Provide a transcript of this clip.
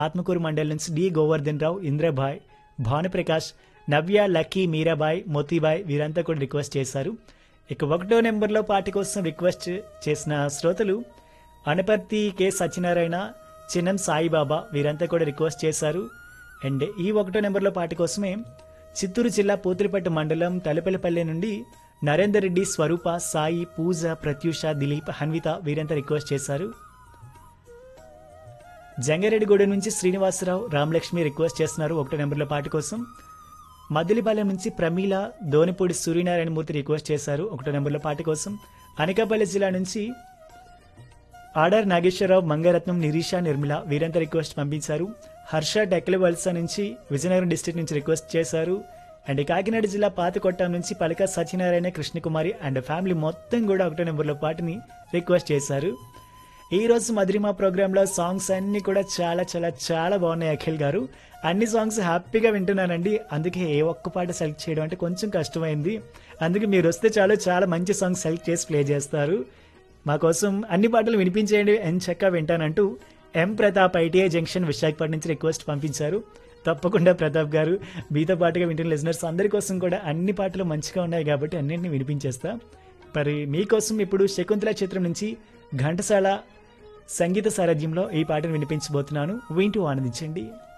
ఆత్మకూరు మండలి నుంచి D Govardhan Rao Indrabai Bhanuprakash Navya Lucky Meerabai Motibai వీరంతా కూడా రిక్వెస్ట్ చేశారు ఇక ఒకటో నెంబర్లో పాట కోసం రిక్వెస్ట్ చేసిన శ్రోతలు అనపర్తి కె సత్యనారాయణ చిన్నం సాయిబాబా వీరంతా కూడా రిక్వెస్ట్ చేశారు అండ్ ఈ ఒకటో నెంబర్లో పాట కోసమే చిత్తూరు జిల్లా పూతిరిపట్టు మండలం తలపల్లిపల్లి నుండి నరేందర్ రెడ్డి స్వరూప సాయి పూజ ప్రత్యూష దిలీప్ హన్విత వీరంతా రిక్వెస్ట్ చేశారు జంగారెడ్డిగూడ నుంచి శ్రీనివాసరావు రామలక్ష్మి రిక్వెస్ట్ చేస్తున్నారు ఒకటో నెంబర్లో పాట కోసం మదిలిపాలెం నుంచి ప్రమీల దోనిపూడి సూర్యనారాయణమూర్తి రిక్వెస్ట్ చేశారు ఒకటో నెంబర్లో పాట కోసం అనకాపల్లి జిల్లా నుంచి ఆర్డర్ నాగేశ్వరరావు మంగరత్నం నిరీష నిర్మల వీరంతా రిక్వెస్ట్ పంపించారు హర్ష డెక్కల వలస నుంచి విజయనగరం డిస్ట్రిక్ట్ నుంచి రిక్వెస్ట్ చేశారు అండ్ కాకినాడ జిల్లా పాతకొట్ట నుంచి పలక సత్యనారాయణ కృష్ణకుమారి అండ్ ఫ్యామిలీ మొత్తం కూడా ఒకటో నెంబర్లో పాటని రిక్వెస్ట్ చేశారు ఈ రోజు మధురిమ ప్రోగ్రాంలో సాంగ్స్ అన్ని కూడా చాలా చాలా చాలా బాగున్నాయి అఖిల్ గారు అన్ని సాంగ్స్ హ్యాపీగా వింటున్నానండి అందుకే ఏ ఒక్క పాట సెలెక్ట్ చేయడం అంటే కొంచెం కష్టమైంది అందుకే మీరు వస్తే చాలు చాలా మంచి సాంగ్స్ సెలెక్ట్ చేసి ప్లే చేస్తారు మా కోసం అన్ని పాటలు వినిపించేయండి ఎన్ చక్క వింటానంటూ M Pratap ITI junction Visakhapatnam నుంచి రిక్వెస్ట్ పంపించారు తప్పకుండా ప్రతాప్ గారు మీతో పాటుగా వింటున్న లిజనర్స్ అందరి కోసం కూడా అన్ని పాటలు మంచిగా ఉన్నాయి కాబట్టి అన్నింటినీ వినిపించేస్తా మరి మీకోసం ఇప్పుడు శకుంతల చిత్రం నుంచి ఘంటసాల సంగీత సారథ్యంలో ఈ పాటను వినిపించబోతున్నాను వింటూ ఆనందించండి